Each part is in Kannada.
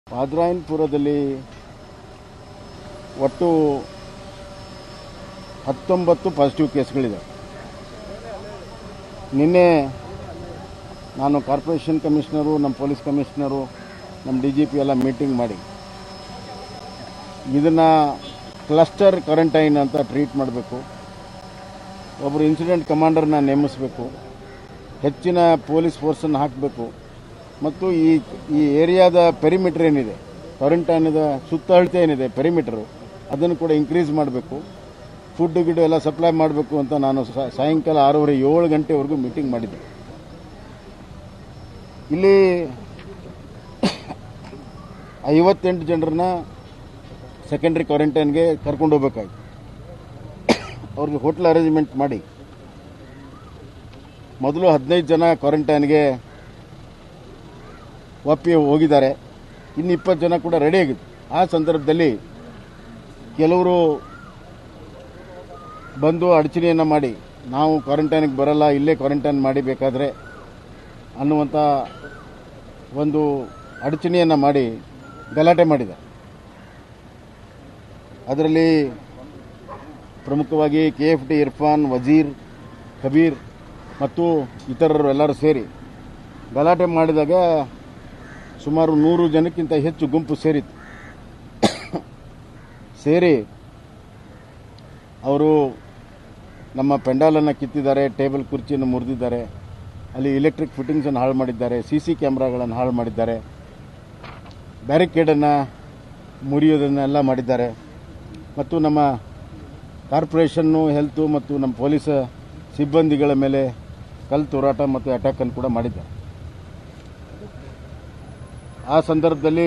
ಪಾದ್ರಾಯನ್ಪುರದಲ್ಲಿ ಒಟ್ಟು ಹತ್ತೊಂಬತ್ತು ಪಾಸಿಟಿವ್ ಕೇಸ್ಗಳಿದೆ ನಿನ್ನೆ ನಾನು ಕಾರ್ಪೊರೇಷನ್ ಕಮಿಷನರು ನಮ್ಮ ಪೊಲೀಸ್ ಕಮಿಷನರು ನಮ್ಮ ಡಿ ಜಿ ಪಿ ಎಲ್ಲ ಮೀಟಿಂಗ್ ಮಾಡಿ ಇದನ್ನು ಕ್ಲಸ್ಟರ್ ಕ್ವಾರಂಟೈನ್ ಅಂತ ಟ್ರೀಟ್ ಮಾಡಬೇಕು ಒಬ್ಬರು ಇನ್ಸಿಡೆಂಟ್ ಕಮಾಂಡರ್ನ ನೇಮಿಸಬೇಕು ಹೆಚ್ಚಿನ ಪೊಲೀಸ್ ಫೋರ್ಸನ್ನು ಹಾಕಬೇಕು ಮತ್ತು ಈ ಈ ಏರಿಯಾದ ಪೆರಿಮೀಟರ್ ಏನಿದೆ ಕ್ವಾರಂಟೈನದ ಸುತ್ತಳತೆ ಏನಿದೆ ಪೆರಿಮೀಟರು ಅದನ್ನು ಕೂಡ ಇನ್ಕ್ರೀಸ್ ಮಾಡಬೇಕು ಫುಡ್ ಗಿಡ್ ಎಲ್ಲ ಸಪ್ಲೈ ಮಾಡಬೇಕು ಅಂತ ನಾನು ಸಾ- ಸಾಯಂಕಾಲ ಆರೂವರೆ ಏಳು ಗಂಟೆವರೆಗೂ ಮೀಟಿಂಗ್ ಮಾಡಿದ್ದೆ ಇಲ್ಲಿ ಐವತ್ತೆಂಟು ಜನರನ್ನ ಸೆಕೆಂಡ್ರಿ ಕ್ವಾರಂಟೈನ್ಗೆ ಕರ್ಕೊಂಡು ಹೋಗ್ಬೇಕಾಗಿತ್ತು ಅವ್ರಿಗೆ ಹೋಟ್ಲ್ ಅರೇಂಜ್ಮೆಂಟ್ ಮಾಡಿ ಮೊದಲು ಹದಿನೈದು ಜನ ಕ್ವಾರಂಟೈನ್ಗೆ ಒಪ್ಪಿ ಹೋಗಿದ್ದಾರೆ ಇನ್ನು ಇಪ್ಪತ್ತು ಜನ ಕೂಡ ರೆಡಿ ಆಗಿತ್ತು ಆ ಸಂದರ್ಭದಲ್ಲಿ ಕೆಲವರು ಬಂದು ಅಡಚಣೆಯನ್ನು ಮಾಡಿ ನಾವು ಕ್ವಾರಂಟೈನ್ಗೆ ಬರಲ್ಲ ಇಲ್ಲೇ ಕ್ವಾರಂಟೈನ್ ಮಾಡಿ ಬೇಕಾದರೆ ಅನ್ನುವಂಥ ಒಂದು ಅಡಚಣೆಯನ್ನು ಮಾಡಿ ಗಲಾಟೆ ಮಾಡಿದೆ ಅದರಲ್ಲಿ ಪ್ರಮುಖವಾಗಿ K F T Irfan Wazir Kabir ಮತ್ತು ಇತರರು ಎಲ್ಲರೂ ಸೇರಿ ಗಲಾಟೆ ಮಾಡಿದಾಗ ಸುಮಾರು ನೂರು ಜನಕ್ಕಿಂತ ಹೆಚ್ಚು ಗುಂಪು ಸೇರಿತ್ತು ಸೇರಿ ಅವರು ನಮ್ಮ ಪೆಂಡಾಲನ್ನು ಕಿತ್ತಿದ್ದಾರೆ ಟೇಬಲ್ ಕುರ್ಚಿಯನ್ನು ಮುರಿದಿದ್ದಾರೆ ಅಲ್ಲಿ ಎಲೆಕ್ಟ್ರಿಕ್ ಫಿಟ್ಟಿಂಗ್ಸನ್ನು ಹಾಳು ಮಾಡಿದ್ದಾರೆ ಸಿ ಸಿ ಕ್ಯಾಮ್ರಾಗಳನ್ನು ಹಾಳು ಮಾಡಿದ್ದಾರೆ ಬ್ಯಾರಿಕೇಡನ್ನು ಮುರಿಯೋದನ್ನೆಲ್ಲ ಮಾಡಿದ್ದಾರೆ ಮತ್ತು ನಮ್ಮ ಕಾರ್ಪೊರೇಷನ್ನು ಹೆಲ್ತು ಮತ್ತು ನಮ್ಮ ಪೊಲೀಸ್ ಸಿಬ್ಬಂದಿಗಳ ಮೇಲೆ ಕಲ್ಲು ತೂರಾಟ ಮತ್ತು ಅಟ್ಯಾಕನ್ನು ಕೂಡ ಮಾಡಿದ್ದಾರೆ ಆ ಸಂದರ್ಭದಲ್ಲಿ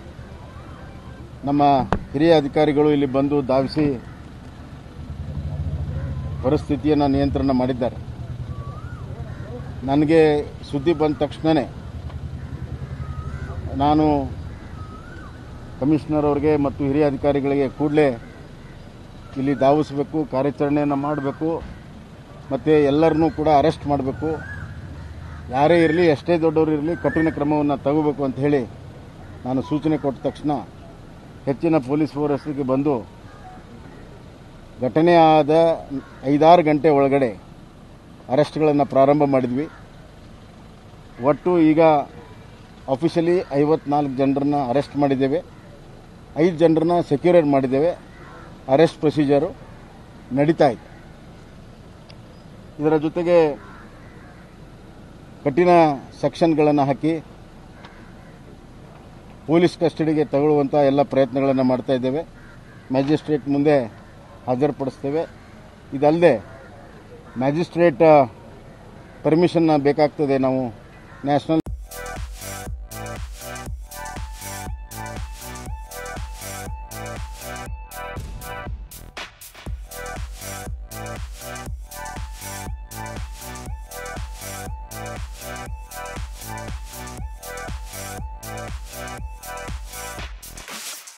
ನಮ್ಮ ಹಿರಿಯ ಅಧಿಕಾರಿಗಳು ಇಲ್ಲಿ ಬಂದು ಧಾವಿಸಿ ಪರಿಸ್ಥಿತಿಯನ್ನು ನಿಯಂತ್ರಣ ಮಾಡಿದ್ದಾರೆ ನನಗೆ ಸುದ್ದಿ ಬಂದ ತಕ್ಷಣವೇ ನಾನು ಕಮಿಷನರ್ ಅವರಿಗೆ ಮತ್ತು ಹಿರಿಯ ಅಧಿಕಾರಿಗಳಿಗೆ ಕೂಡಲೇ ಇಲ್ಲಿ ಧಾವಿಸಬೇಕು ಕಾರ್ಯಾಚರಣೆಯನ್ನು ಮಾಡಬೇಕು ಮತ್ತು ಎಲ್ಲರನ್ನೂ ಕೂಡ ಅರೆಸ್ಟ್ ಮಾಡಬೇಕು ಯಾರೇ ಇರಲಿ ಎಷ್ಟೇ ದೊಡ್ಡವರು ಇರಲಿ ಕಠಿಣ ಕ್ರಮವನ್ನು ತಗೋಬೇಕು ಅಂತ ಹೇಳಿ ನಾನು ಸೂಚನೆ ಕೊಟ್ಟ ತಕ್ಷಣ ಹೆಚ್ಚಿನ ಪೊಲೀಸ್ ಫೋರ್ಸ್ಗೆ ಬಂದು ಘಟನೆ ಆದ ಐದಾರು ಗಂಟೆ ಒಳಗಡೆ ಅರೆಸ್ಟ್ಗಳನ್ನು ಪ್ರಾರಂಭ ಮಾಡಿದ್ವಿ ಒಟ್ಟು ಈಗ ಅಫಿಷಿಯಲಿ ಐವತ್ನಾಲ್ಕು ಜನರನ್ನ ಅರೆಸ್ಟ್ ಮಾಡಿದ್ದೇವೆ ಐದು ಜನರನ್ನ ಸೆಕ್ಯೂರೇಟ್ ಮಾಡಿದ್ದೇವೆ ಅರೆಸ್ಟ್ ಪ್ರೊಸೀಜರು ನಡೀತಾ ಇದೆ ಇದರ ಜೊತೆಗೆ ಕಠಿಣ ಸೆಕ್ಷನ್ಗಳನ್ನು ಹಾಕಿ ಪೊಲೀಸ್ ಕಸ್ಟಡಿಗೆ ತಗೊಳ್ಳುವಂಥ ಎಲ್ಲ ಪ್ರಯತ್ನಗಳನ್ನು ಮಾಡ್ತಾ ಇದ್ದೇವೆ ಮ್ಯಾಜಿಸ್ಟ್ರೇಟ್ ಮುಂದೆ ಹಾಜರುಪಡಿಸ್ತೇವೆ ಇದಲ್ಲದೆ ಮ್ಯಾಜಿಸ್ಟ್ರೇಟ್ ಪರ್ಮಿಷನ್ ಬೇಕಾಗ್ತದೆ ನಾವು ನ್ಯಾಷನಲ್